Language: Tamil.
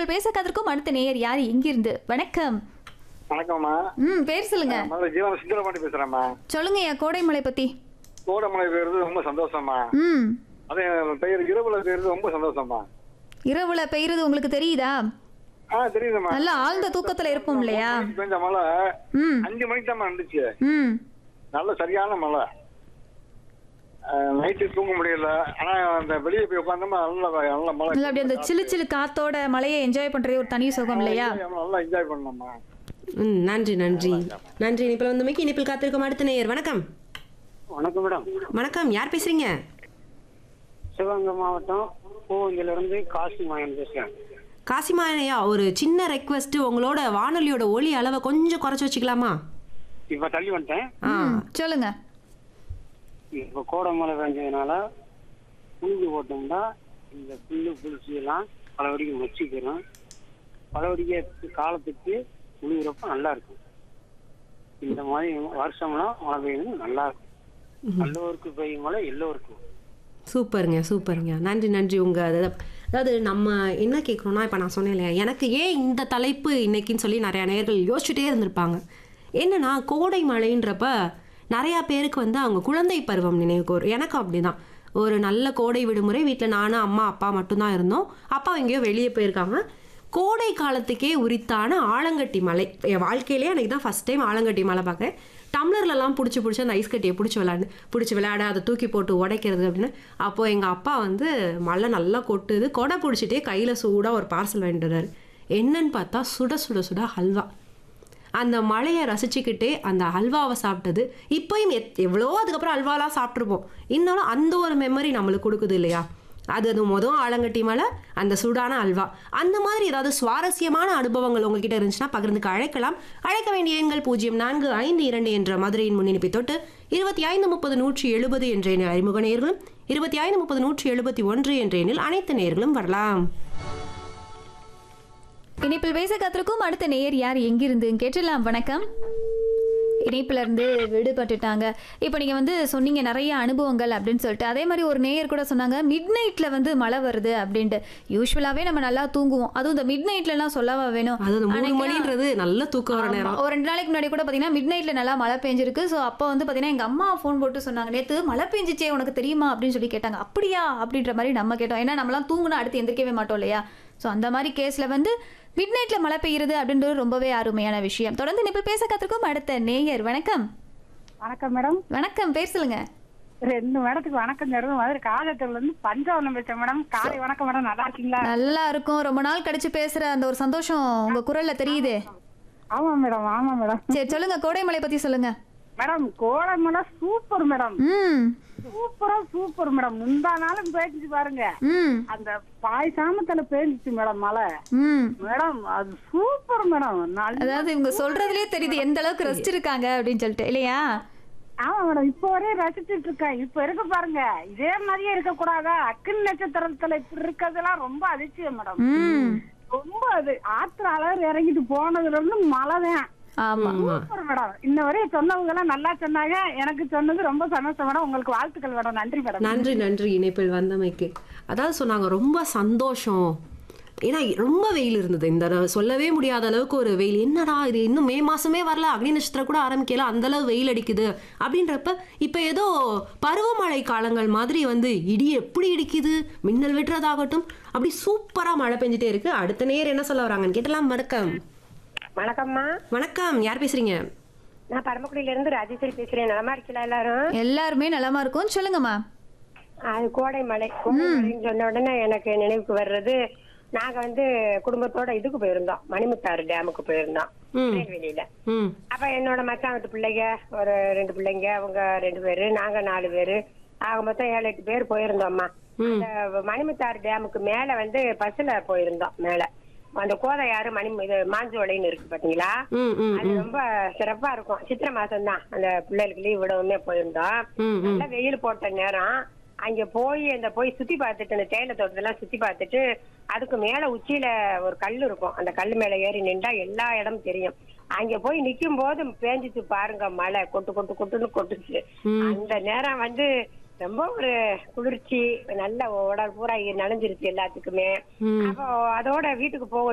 இணைப்பில் பேச கதற்கும் அடுத்த நேயர் யார் எங்கிருந்து வணக்கம் வணக்கம்மா ம் பேர் சொல்லுங்க முதல்ல ஜீவன சுந்தரபாண்டி பேசுறேம்மா சொல்லுங்கய்யா கோடைமலை பத்தி கோடமலை பெயர்றது ரொம்ப சந்தோஷம்மா ம் அதே பெயர் இரவுல பெயர்றது ரொம்ப சந்தோஷம்மா இரவுல பெய்யுறது உங்களுக்கு தெரியுதா ஆ தெரியுதும்மா நல்ல ஆழ்ந்த தூக்கத்துல இருப்போம் இல்லையா மணிக்கு பெஞ்ச மழை ம் அஞ்சு மணிக்கு தான் இருந்துச்சு ம் நல்ல சரியான மழை நைட்டு தூங்க முடியல ஆனா அந்த வெளியே போய் உட்காந்தோமா நல்ல நல்ல மழை இல்ல அப்படி அந்த சிலு சிலு காத்தோட மலையை என்ஜாய் பண்றது ஒரு தனி சுகம் இல்லையா நல்லா என்ஜாய் பண்ணோம்மா ம் நன்றி நன்றி நன்றி இனிப்பில் வந்தமைக்கு இனிப்பில் காத்திருக்கும் அடுத்த நேயர் வணக்கம் வணக்கம் மேடம் வணக்கம் யார் பேசுறீங்க சிவகங்கை மாவட்டம் பூவந்திலிருந்து காசி மாயன் பேசுறேன் காசிமாயா ஒரு சின்ன ரெக்வெஸ்ட் உங்களோட வானொலியோட ஒலி அளவை கொஞ்சம் குறைச்சி வச்சுக்கலாமா இப்ப தள்ளி வந்துட்டேன் ஆ ம், சொல்லுங்க இப்ப கோடை மழை பெஞ்சதுனால புழுது போட்டோம்னா இந்த புல்லு புளிச்சி எல்லாம் பலவடிக்கு மச்சிக்கிறோம் பலவடிக்க காலத்துக்கு உழுகுறப்ப நல்லா இருக்கும் இந்த மாதிரி வருஷம்லாம் மழை பெய்யணும் நல்லா இருக்கும் நல்லோருக்கு பெய்யும் மழை எல்லோருக்கும் சூப்பருங்க சூப்பருங்க நன்றி நன்றி உங்க அத- அதாவது நம்ம என்ன கேட்குறோம்னா இப்போ நான் சொன்னேன் இல்லையா எனக்கு ஏன் இந்த தலைப்பு இன்னைக்குன்னு சொல்லி நிறைய நேர்கள் யோசிச்சுட்டே இருந்திருப்பாங்க என்னன்னா கோடை மழைன்றப்ப நிறையா பேருக்கு வந்து அவங்க குழந்தை பருவம் நினைவுக்கு வரும் எனக்கும் அப்படிதான் ஒரு நல்ல கோடை விடுமுறை வீட்டில் நானும் அம்மா அப்பா மட்டும்தான் இருந்தோம் அப்பா எங்கேயோ வெளியே போயிருக்காங்க கோடை காலத்துக்கே உரித்தான ஆலங்கட்டி மலை என் வாழ்க்கையிலே எனக்கு தான் ஃபஸ்ட் டைம் ஆலங்கட்டி மலை பார்க்கேன் டம்ளர்லலாம் பிடிச்சி பிடிச்சி அந்த ஐஸ் கட்டியை பிடிச்சி விளையாடு பிடிச்சி விளையாட அதை தூக்கி போட்டு உடைக்கிறது அப்படின்னு அப்போது எங்கள் அப்பா வந்து மழை நல்லா கொட்டுது கொடை பிடிச்சிட்டே கையில் சூடாக ஒரு பார்சல் வாங்கிட்டு வர்றாரு என்னன்னு பார்த்தா சுட சுட சுட ஹல்வா அந்த மழையை ரசிச்சுக்கிட்டே அந்த ஹல்வாவை சாப்பிட்டது இப்போயும் எத் எவ்வளோ அதுக்கப்புறம் ஹல்வாலாம் சாப்பிட்ருப்போம் இருந்தாலும் அந்த ஒரு மெமரி நம்மளுக்கு கொடுக்குது இல்லையா அது அது மொதல் ஆலங்கட்டி மலை அந்த சூடான அல்வா அந்த மாதிரி ஏதாவது சுவாரஸ்யமான அனுபவங்கள் உங்ககிட்ட இருந்துச்சுன்னா பகிர்ந்துக்க அழைக்கலாம் அழைக்க வேண்டிய எண்கள் பூஜ்ஜியம் நான்கு ஐந்து இரண்டு என்ற மதுரையின் முன்னிணைப்பை தொட்டு இருபத்தி ஐந்து முப்பது நூற்றி எழுபது என்ற எண்ணில் அறிமுக நேர்களும் இருபத்தி ஐந்து முப்பது நூற்றி எழுபத்தி ஒன்று என்ற எண்ணில் அனைத்து நேர்களும் வரலாம் இணைப்பில் பேச கத்திருக்கும் அடுத்த நேயர் யார் எங்கிருந்து கேட்டுடலாம் வணக்கம் இணைப்புல இருந்து விடுபட்டுட்டாங்க இப்போ நீங்க வந்து சொன்னீங்க நிறைய அனுபவங்கள் அப்படின்னு சொல்லிட்டு அதே மாதிரி ஒரு நேயர் கூட சொன்னாங்க மிட் நைட்ல வந்து மழை வருது அப்படின்ட்டு யூஸ்வலாவே நம்ம நல்லா தூங்குவோம் அதுவும் இந்த மிட் நைட்லலாம் சொல்லவா வேணும் அதாவது மூணு அன்னைக்கெல்லாம் மணின்றது நல்ல தூக்கம் வர ஆமா. நேரம் ஒரு ரெண்டு நாளைக்கு முன்னாடி கூட பார்த்தீங்கன்னா மிட் நைட்ல நல்லா மழை பெஞ்சிருக்கு ஸோ அப்போ வந்து பார்த்தீங்கன்னா எங்கள் அம்மா ஃபோன் போட்டு சொன்னாங்க நேற்று மழை பெஞ்சிச்சே உனக்கு தெரியுமா அப்படின்னு சொல்லி கேட்டாங்க அப்படியா அப்படின்ற மாதிரி நம்ம கேட்டோம் ஏன்னா நம்மலாம் தூங்குனா அடுத்து எந்திரிக்கவே மாட்டோம் இல்லையா ஸோ அந்த மாதிரி கேஸில் வந்து மிட் நைட்ல மழை பெய்யுறது அப்படின்றது ரொம்பவே அருமையான விஷயம் தொடர்ந்து இப்போ பேச கற்றுக்கும் அடுத்த நேயர் வணக்கம் வணக்கம் மேடம் வணக்கம் பேர் சொல்லுங்க ரெண்டு மேடத்துக்கு வணக்கம் சொல்றது மாதிரி காலத்துல இருந்து பஞ்சவனம் பேசுறேன் மேடம் காலை வணக்கம் மேடம் நல்லா இருக்கீங்களா நல்லா இருக்கும் ரொம்ப நாள் கழிச்சு பேசுற அந்த ஒரு சந்தோஷம் உங்க குரல்ல தெரியுது ஆமா மேடம் ஆமா மேடம் சரி சொல்லுங்க கோடைமலை பத்தி சொல்லுங்க மேடம் கோடை மலை சூப்பர் மேடம் ம் சூப்பரா சூப்பர் மேடம் முந்தா நாளும் பேஞ்சிச்சு பாருங்க ம் அந்த பாய்சாமத்துல பேஞ்சிச்சு மேடம் மழை ம் மேடம் அது சூப்பர் மேடம் நல்ல அதாவது இவங்க சொல்றதுலயே தெரியுது எந்த அளவுக்கு ரசிச்சிருக்காங்க அப்படின்னு சொல்லிட்டு இல்லையா ஆமா மேடம் இப்ப வரையும் ரசிச்சிட்டு இருக்கேன் இப்ப இருக்கு பாருங்க இதே மாதிரியே இருக்க கூடாதா அக்கின் நட்சத்திரத்துல இப்படி இருக்கிறதெல்லாம் ரொம்ப அதிர்ச்சியம் மேடம் ம் ரொம்ப அது ஆத்திர அளவு இறங்கிட்டு போனதுல இருந்து மழை தான் ஆமா சூப்பர் மேடம் இன்ன வரையும் சொன்னவங்க எல்லாம் நல்லா சொன்னாங்க எனக்கு சொன்னது ரொம்ப சந்தோஷம் மேடம் உங்களுக்கு வாழ்த்துக்கள் மேடம் நன்றி மேடம் நன்றி நன்றி இணைப்பில் வந்தமைக்கு அதாவது சொன்னாங்க ரொம்ப சந்தோஷம் ஏன்னா ரொம்ப வெயில் இருந்தது இந்த தடவை சொல்லவே முடியாத அளவுக்கு ஒரு வெயில் என்னடா இது இன்னும் மே மாசமே வரல அக்னி நட்சத்திரம் கூட ஆரம்பிக்கல அந்த அளவு வெயில் அடிக்குது அப்படின்றப்ப இப்போ ஏதோ பருவமழை காலங்கள் மாதிரி வந்து இடி எப்படி இடிக்குது மின்னல் வெட்டுறதாகட்டும் அப்படி சூப்பரா மழை பெஞ்சிட்டே இருக்கு அடுத்த நேர் என்ன சொல்ல வராங்கன்னு கேட்டலாம் வணக்கம் வணக்கம்மா வணக்கம் யார் பேசுறீங்க நான் பரமக்குடியில இருந்து ராஜேஸ்வரி பேசுறேன் நலமா இருக்கீங்களா எல்லாரும் எல்லாருமே நலமா இருக்கும் சொல்லுங்கம்மா அது கோடை மலை கோடை மலைன்னு சொன்ன உடனே எனக்கு நினைவுக்கு வர்றது நாங்க வந்து குடும்பத்தோட இதுக்கு போயிருந்தோம் மணிமுத்தாறு டேமுக்கு போயிருந்தோம் ம். திருநெல்வேலியில ம் அப்ப என்னோட மச்சான் வீட்டு பிள்ளைங்க ஒரு ரெண்டு பிள்ளைங்க அவங்க ரெண்டு பேரு நாங்க நாலு பேரு ஆக மொத்தம் ஏழு எட்டு பேர் போயிருந்தோம்மா அந்த மணிமுத்தாறு டேமுக்கு மேல வந்து பஸ்ல போயிருந்தோம் மேல அந்த கோதையாறு மணி இது மாஞ்சோலைன்னு இருக்கு பாத்தீங்களா ம் ம் அது ரொம்ப சிறப்பா இருக்கும் சித்திரை மாசம் தான் அந்த பிள்ளைகளுக்கு லீவ் விடவுமே போயிருந்தோம் ம், ம். நல்ல வெயில் போட்ட நேரம் அங்க போய் அந்த போய் சுத்தி பார்த்துட்டு அந்த தேயிலை தோட்டத்தெல்லாம் சுத்தி பார்த்துட்டு அதுக்கு மேல உச்சியில ஒரு கல் இருக்கும் அந்த கல் மேல ஏறி நின்றா எல்லா இடமும் தெரியும் அங்க போய் நிக்கும் போது பேஞ்சிச்சு பாருங்க மழை கொட்டு கொட்டு கொட்டுன்னு கொட்டுச்சு அந்த நேரம் வந்து ரொம்ப ஒரு குளிர்ச்சி நல்ல உடல் பூரா நனைஞ்சிருச்சு எல்லாத்துக்குமே அப்போ அதோட வீட்டுக்கு போக